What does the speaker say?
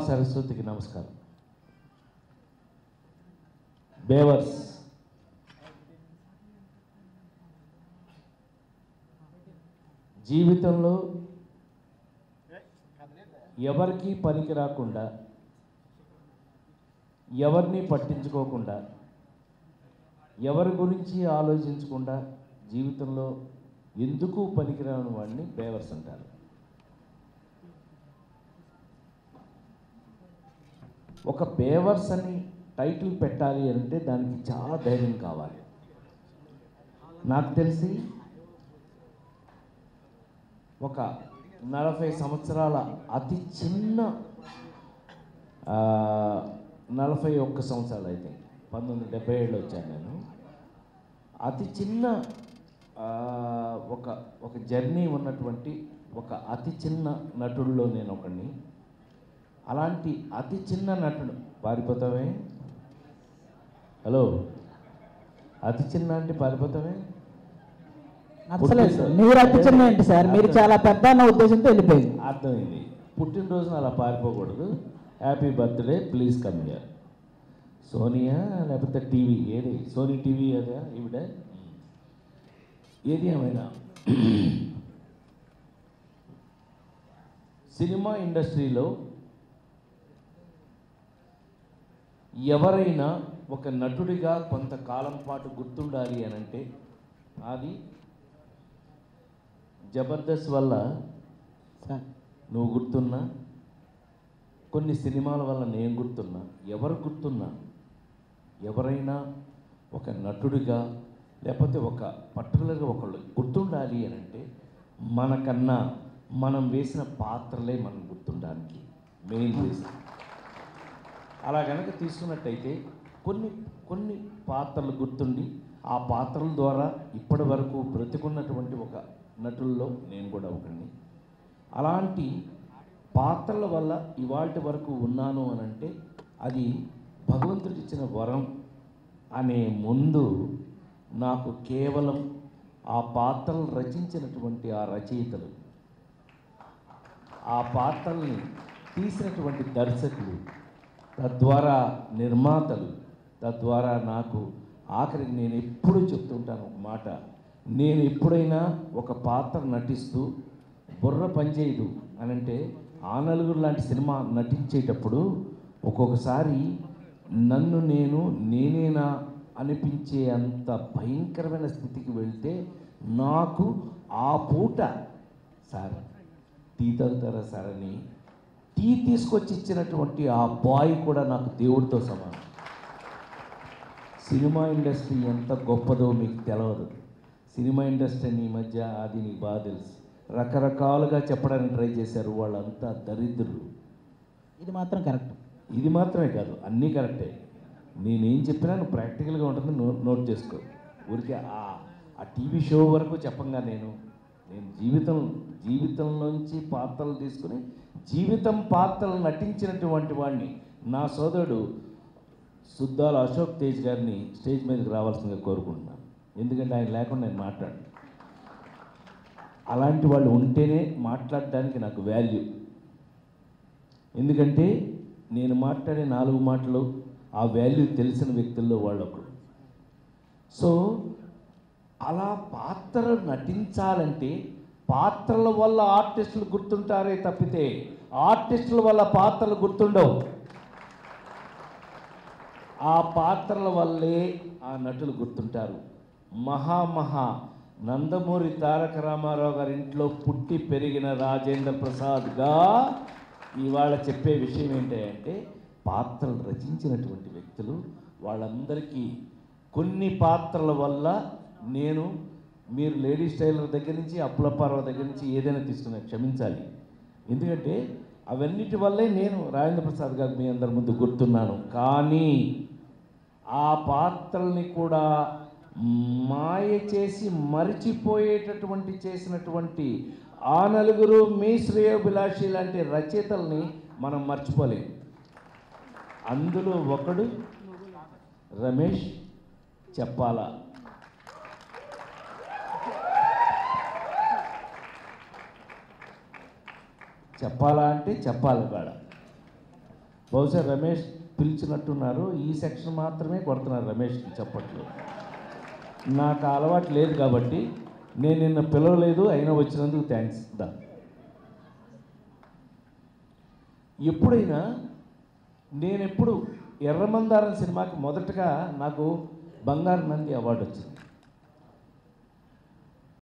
సరస్వతికి నమస్కారం బేవర్స్ జీవితంలో ఎవరికి పనికి రాకుండా ఎవరిని పట్టించుకోకుండా ఎవరి గురించి ఆలోచించకుండా జీవితంలో ఎందుకు పనికిరాని వాడిని బేవర్స్ అంటారు ఒక బేవర్స్ అని టైటిల్ పెట్టాలి అంటే దానికి చాలా ధైర్యం కావాలి నాకు తెలిసి ఒక నలభై సంవత్సరాల అతి చిన్న ఆ, నలభై ఒక్క సంవత్సరాలు అయితే పంతొమ్మిది వందల డెబ్బై ఏడులో వచ్చాను నేను అతి చిన్న ఆ, ఒక ఒక జర్నీ ఉన్నటువంటి ఒక అతి చిన్న నటుల్లో నేను ఒకడిని అలాంటి అతి చిన్న నటుడు పారిపోతావే హలో అతి చిన్న అంటే పారిపోతావే నచ్చలేదు సార్ మీరు అతి చిన్న ఏంటి సార్ మీరు చాలా పెద్ద అన్న ఉద్దేశంతో వెళ్ళిపోయింది అర్థమైంది పుట్టినరోజున అలా పారిపోకూడదు happy birthday please come here Sonia లేకపోతే టీవీ ఏది సోనీ టీవీ అదా ఈవిడ ఏది ఏమైనా సినిమా ఇండస్ట్రీలో ఎవరైనా ఒక నటుడిగా కొంతకాలం పాటు గుర్తుండాలి అని అంటే అది జబర్దస్త్ వల్ల సార్ నువ్వు గుర్తున్నా కొన్ని సినిమాల వల్ల నేను గుర్తున్నా ఎవరు గుర్తున్నా ఎవరైనా ఒక నటుడిగా లేకపోతే ఒక పర్టికులర్గా ఒకళ్ళు గుర్తుండాలి అని అంటే మనకన్నా మనం వేసిన పాత్రలే మనం గుర్తుండడానికి మెయిన్ రీజన్ అలా కనుక తీసుకున్నట్టయితే కొన్ని కొన్ని పాత్రలు గుర్తుండి ఆ పాత్రల ద్వారా ఇప్పటి వరకు బ్రతికున్నటువంటి ఒక నటుల్లో నేను కూడా ఒకడిని అలాంటి పాత్రల వల్ల ఇవాటి వరకు ఉన్నాను అని అంటే అది భగవంతుడికి ఇచ్చిన వరం అనే ముందు నాకు కేవలం ఆ పాత్రలు రచించినటువంటి ఆ రచయితలు ఆ పాత్రల్ని తీసినటువంటి దర్శకులు తద్వారా నిర్మాతలు తద్వారా నాకు ఆఖరికి నేను ఎప్పుడూ చెప్తుంటాను ఒక మాట నేను ఎప్పుడైనా ఒక పాత్ర నటిస్తూ బుర్ర పనిచేయదు అని అంటే ఆ నలుగురు లాంటి సినిమా నటించేటప్పుడు ఒక్కొక్కసారి నన్ను నేను నేనేనా అనిపించే అంత భయంకరమైన స్థితికి వెళ్తే నాకు ఆ పూట సార్ టీ తాగుతారా సార్ అని టీ తీసుకొచ్చి ఇచ్చినటువంటి ఆ బాయ్ కూడా నాకు దేవుడితో సమానం సినిమా ఇండస్ట్రీ ఎంత గొప్పదో మీకు తెలవదు సినిమా ఇండస్ట్రీని ఈ మధ్య అది నీకు బాగా తెలుసు రకరకాలుగా చెప్పడానికి ట్రై చేశారు వాళ్ళంతా దరిద్రులు ఇది మాత్రం కరెక్ట్ ఇది మాత్రమే కాదు అన్నీ కరెక్టే నేనేం చెప్పినా నువ్వు ప్రాక్టికల్గా ఉంటుంది నో నోట్ చేసుకో ఊరికే ఆ ఆ టీవీ షో వరకు చెప్పంగా నేను నేను జీవితం జీవితంలోంచి పాత్రలు తీసుకుని జీవితం పాత్రలు నటించినటువంటి వాడిని నా సోదరుడు సుద్దాల అశోక్ తేజ్ గారిని స్టేజ్ మీదకి రావాల్సిందిగా కోరుకుంటున్నాను ఎందుకంటే ఆయన లేకుండా నేను మాట్లాడు అలాంటి వాళ్ళు ఉంటేనే మాట్లాడడానికి నాకు వాల్యూ ఎందుకంటే నేను మాట్లాడే నాలుగు మాటలు ఆ వాల్యూ తెలిసిన వ్యక్తుల్లో వాళ్ళు ఒకరు సో అలా పాత్ర నటించాలంటే పాత్రల వల్ల ఆర్టిస్టులు గుర్తుంటారే తప్పితే ఆర్టిస్టుల వల్ల పాత్రలు గుర్తుండవు ఆ పాత్రల వల్లే ఆ నటులు గుర్తుంటారు మహామహా నందమూరి తారక రామారావు గారి ఇంట్లో పుట్టి పెరిగిన రాజేంద్ర ప్రసాద్గా ఇవాళ చెప్పే విషయం ఏంటంటే పాత్రలు రచించినటువంటి వ్యక్తులు వాళ్ళందరికీ కొన్ని పాత్రల వల్ల నేను మీరు లేడీస్ టైలర్ దగ్గర నుంచి అప్పులప్పారావు దగ్గర నుంచి ఏదైనా తీసుకున్నా క్షమించాలి ఎందుకంటే అవన్నిటి వల్లే నేను రాజేంద్ర ప్రసాద్ గారు మీ అందరి ముందు గుర్తున్నాను కానీ ఆ పాత్రల్ని కూడా మాయ చేసి మరిచిపోయేటటువంటి చేసినటువంటి ఆ నలుగురు మీ శ్రేయోభిలాషి లాంటి రచయితల్ని మనం మర్చిపోలేం అందులో ఒకడు రమేష్ చెప్పాలా చెప్పాలా అంటే చెప్పాలి కాడ బహుశా రమేష్ పిలిచినట్టున్నారు ఈ సెక్షన్ మాత్రమే కొడుతున్నారు రమేష్కి చెప్పట్లు నాకు ఆ అలవాటు లేదు కాబట్టి నేను నిన్న పిలవలేదు అయినా వచ్చినందుకు థ్యాంక్స్ దా ఎప్పుడైనా నేను ఎప్పుడు ఎర్రమందారం సినిమాకి మొదటగా నాకు బంగారు నంది అవార్డు వచ్చింది